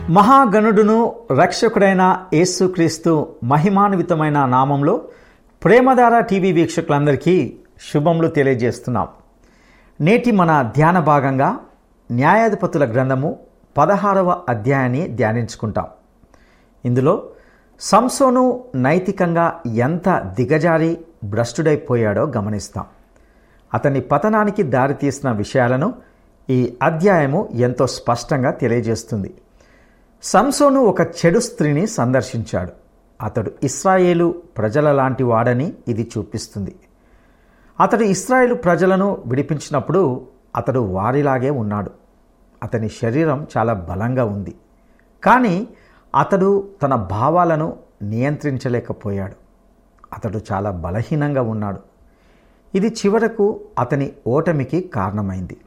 మహాగణుడును రక్షకుడైన యేసుక్రీస్తు మహిమాన్వితమైన నామంలో ప్రేమధార టీవీ వీక్షకులందరికీ శుభములు తెలియజేస్తున్నాం నేటి మన ధ్యాన భాగంగా న్యాయాధిపతుల గ్రంథము పదహారవ అధ్యాయాన్ని ధ్యానించుకుంటాం ఇందులో సంసోను నైతికంగా ఎంత దిగజారి భ్రష్టుడైపోయాడో గమనిస్తాం అతని పతనానికి దారితీసిన విషయాలను ఈ అధ్యాయము ఎంతో స్పష్టంగా తెలియజేస్తుంది సంసోను ఒక చెడు స్త్రీని సందర్శించాడు అతడు ఇస్రాయేలు ప్రజల లాంటి వాడని ఇది చూపిస్తుంది అతడు ఇస్రాయేలు ప్రజలను విడిపించినప్పుడు అతడు వారిలాగే ఉన్నాడు అతని శరీరం చాలా బలంగా ఉంది కానీ అతడు తన భావాలను నియంత్రించలేకపోయాడు అతడు చాలా బలహీనంగా ఉన్నాడు ఇది చివరకు అతని ఓటమికి కారణమైంది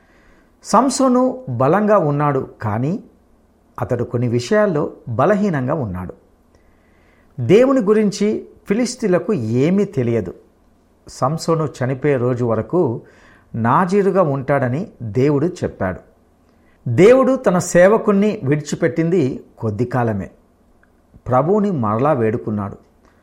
సంసోను బలంగా ఉన్నాడు కానీ అతడు కొన్ని విషయాల్లో బలహీనంగా ఉన్నాడు దేవుని గురించి ఫిలిస్తీన్లకు ఏమీ తెలియదు సంసోను చనిపోయే రోజు వరకు నాజీరుగా ఉంటాడని దేవుడు చెప్పాడు దేవుడు తన సేవకుణ్ణి విడిచిపెట్టింది కొద్ది కాలమే ప్రభువుని మరలా వేడుకున్నాడు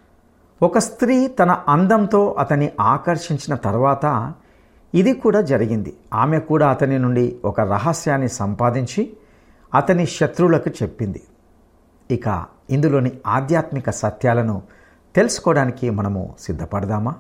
ఒక స్త్రీ తన అందంతో అతన్ని ఆకర్షించిన తర్వాత ఇది కూడా జరిగింది ఆమె కూడా అతని నుండి ఒక రహస్యాన్ని సంపాదించి అతని శత్రువులకు చెప్పింది ఇక ఇందులోని ఆధ్యాత్మిక సత్యాలను తెలుసుకోవడానికి మనము సిద్ధపడదామా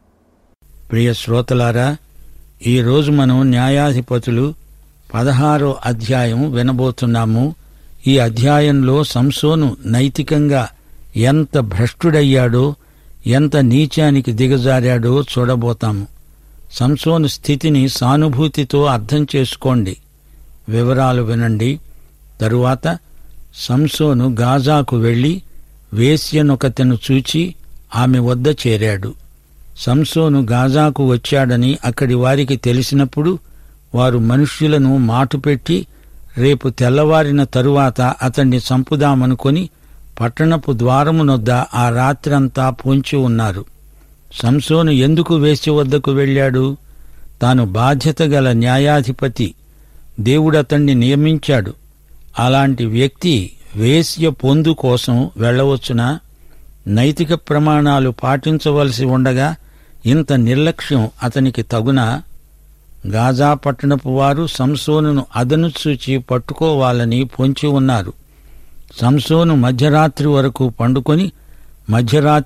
ప్రియ శ్రోతలారా ఈరోజు మనం న్యాయాధిపతులు పదహారో అధ్యాయం వినబోతున్నాము ఈ అధ్యాయంలో సంసోను నైతికంగా ఎంత భ్రష్టుడయ్యాడో ఎంత నీచానికి దిగజారాడో చూడబోతాము సంసోను స్థితిని సానుభూతితో అర్థం చేసుకోండి వివరాలు వినండి తరువాత సంసోను గాజాకు వెళ్లి వేశ్యనొకతెను చూచి ఆమె వద్ద చేరాడు సంసోను గాజాకు వచ్చాడని అక్కడి వారికి తెలిసినప్పుడు వారు మనుష్యులను మాటుపెట్టి రేపు తెల్లవారిన తరువాత అతన్ని చంపుదామనుకొని పట్టణపు ద్వారమునొద్ద ఆ రాత్రంతా పొంచి ఉన్నారు సంసోను ఎందుకు వేశ్య వద్దకు వెళ్ళాడు తాను బాధ్యత గల న్యాయాధిపతి దేవుడతణ్ణి నియమించాడు అలాంటి వ్యక్తి వేశ్య పొందు కోసం వెళ్ళవచ్చునా నైతిక ప్రమాణాలు పాటించవలసి ఉండగా ఇంత నిర్లక్ష్యం అతనికి తగునా గాజా పట్టణపు వారు సంసోనును అదను చూచి పట్టుకోవాలని పొంచి ఉన్నారు సంసోను మధ్యరాత్రి వరకు పండుకొని